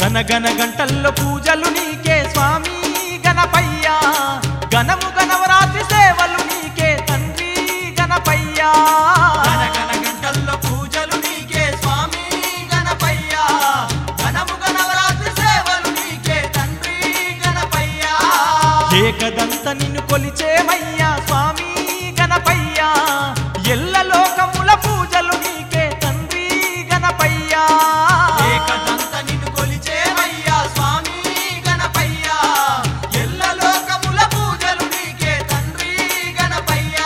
గనగన గంటల్లో పూజలు నీకే స్వామి గణపయ్యా గణము గణవరాత్రి సేవలు నీకే తండ్రి గణపయ్యా గనగన గంటల్లో పూజలు నీకే స్వామి గణపయ్యా ఘనము గణవరాత్రి సేవలు నీకే తండ్రి గణపయ్యా ఏకదంత నిన్ను కొలిచేమయ్యా స్వామి గణపయ్యా ఎల్ల లోకముల పూజలు నీకే తండ్రి గణపయ్యా ఏకదంత నిన్ను కొలిచేవయ్యా స్వామి గణపయ్యా ఎల్ల లోకముల పూజలు నీకే తండ్రి గణపయ్యా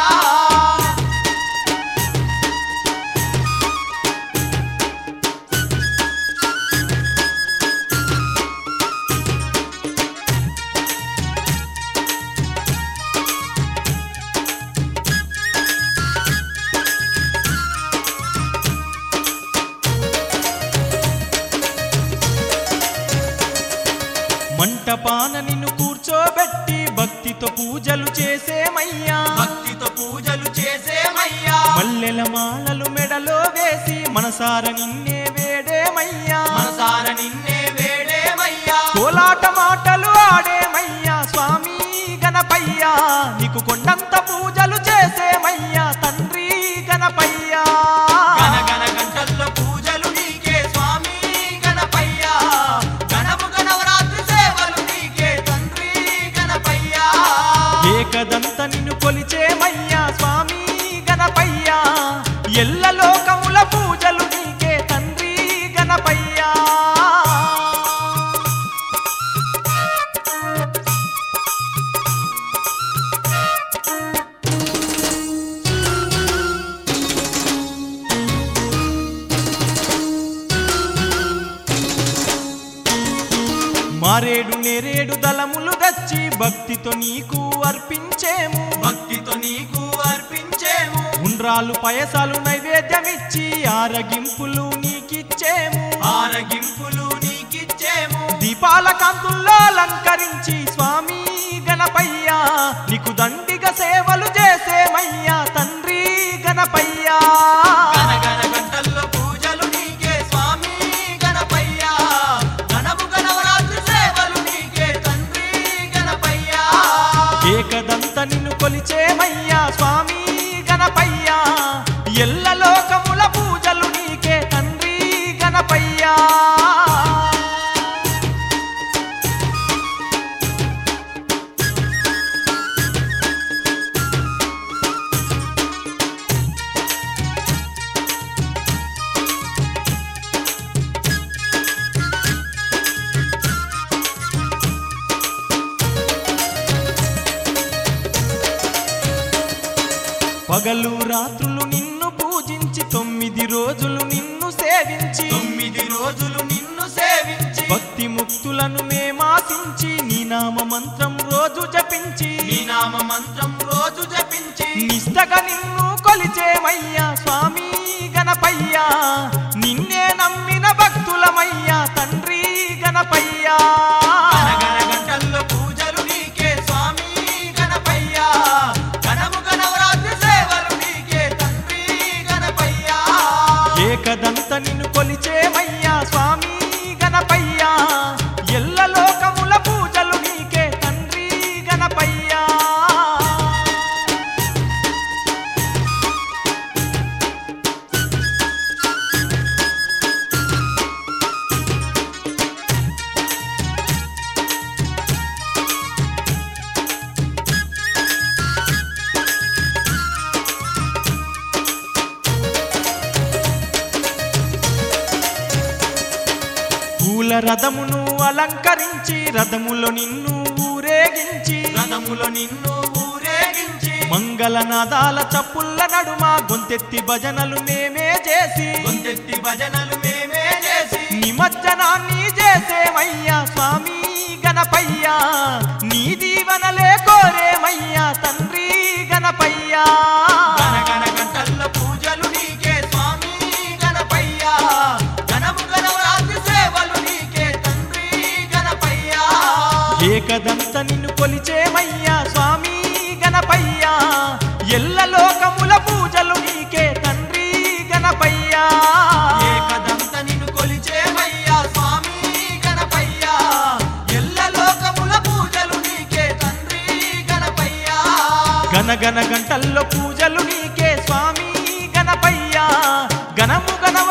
మంటపాన నిన్ను కూర్చోబెట్టి భక్తితో పూజలు చేసేమయ్యా భక్తితో పూజలు చేసేమయ్యా మల్లెల మాలలు మెడలో వేసి మనసార నిన్నే వేడేమయ్యా మనసార నిన్నే వేడేమయ్యా కోలాట మాటలు ఆడేమయ్యా స్వామి గణపయ్యా నీకు కొండంత పూజలు చేసేమయ్యా తండ్రి గణపయ్యా గనగన గంటల్లో పూజలు నీకే స్వామి గణపయ్యా గణము గణవరాత్రి సేవలు నీకే తండ్రి గణపయ్యా ఏకదంత నిన్ను కొలిచేమయ్యా స్వామి గణపయ్యా ఎల్ల లోకముల పూజలు నీకే తండ్రి గణపయ్యా మారేడు నేరేడు దళములు దచ్చి భక్తితో నీకు అర్పించేము భక్తితో నీకు అర్పించేము ఉండ్రాలు పయసాలు నైవేద్యమిచ్చి ఆరగింపులు నీకిచ్చేము ఆరగింపులు నీకిచ్చేము దీపాల కాంతుల్లో అలంకరించి స్వామి గణపయ్యా నీకు దండిగ సేవలు చేసేమయ్యా తండ్రి గణపయ్యా గనగన గంటల్లో పూజలు నీకే స్వామి గణపయ్యా గణము గణవరాత్రి సేవలు నీకే తండ్రి గణపయ్యా ఏకదంత నిన్ను కొలిచేమయ్యా స్వామి గణపయ్యా ఎల్ల లోకముల పూజలు నీకే తండ్రి గణపయ్యా పగలు రాత్రులు నిన్ను పూజించి తొమ్మిది రోజులు నిన్ను సేవించి తొమ్మిది రోజులు నిన్ను సేవించి భక్తి ముక్తులను మేమాసించి నీ నామ మంత్రం రోజు జపించి నీ నామ మంత్రం రోజు జపించి నిష్టగా నిన్ను కొలిచేమయ్యా స్వామి గణపయ్యా నిన్నే నమ్మిన భక్తులమయ్యా తండ్రి గణపయ్యా గనగన గంటల్లో పూజలు నీకే స్వామి గణపయ్యా గణము గణవరాత్రి సేవలు నీకే తండ్రి గణపయ్యా ఏకదంత నిన్ను కొలిచేమయ్యా స్వామి గణపయ్యా ఎల్ల లోకముల పూజలు నీకే తండ్రి గణపయ్యా పూల రథమును అలంకరించి రథములో నిన్ను ఊరేగించి రథములో నిన్ను ఊరేగించి మంగళనాదాల చప్పుల్ల నడుమ గొంతెత్తి భజనలు మేమే చేసి గొంతెత్తి భజనలు మేమే చేసి నిమజ్జనాన్ని చేసేమయ్యా స్వామి గణపయ్యా నీ దీవనలే కోరేమయ్యా తండ్రి గణపయ్యా గనగన గంటల్లో పూజలు నీకే స్వామి గణపయ్యా గణము గణవరాత్రి సేవలు నీకే తండ్రి గణపయ్యా ఏకదంత నిన్ను కొలిచేమయ్యా స్వామి గణపయ్యా ఎల్ల లోకముల పూజలు నీకే తండ్రి గణపయ్యా ఏకదంత నిన్ను కొలిచేవయ్యా స్వామి గణపయ్యా గనగన గంటల్లో పూజలు నీకే స్వామి గణపయ్య గణము గణ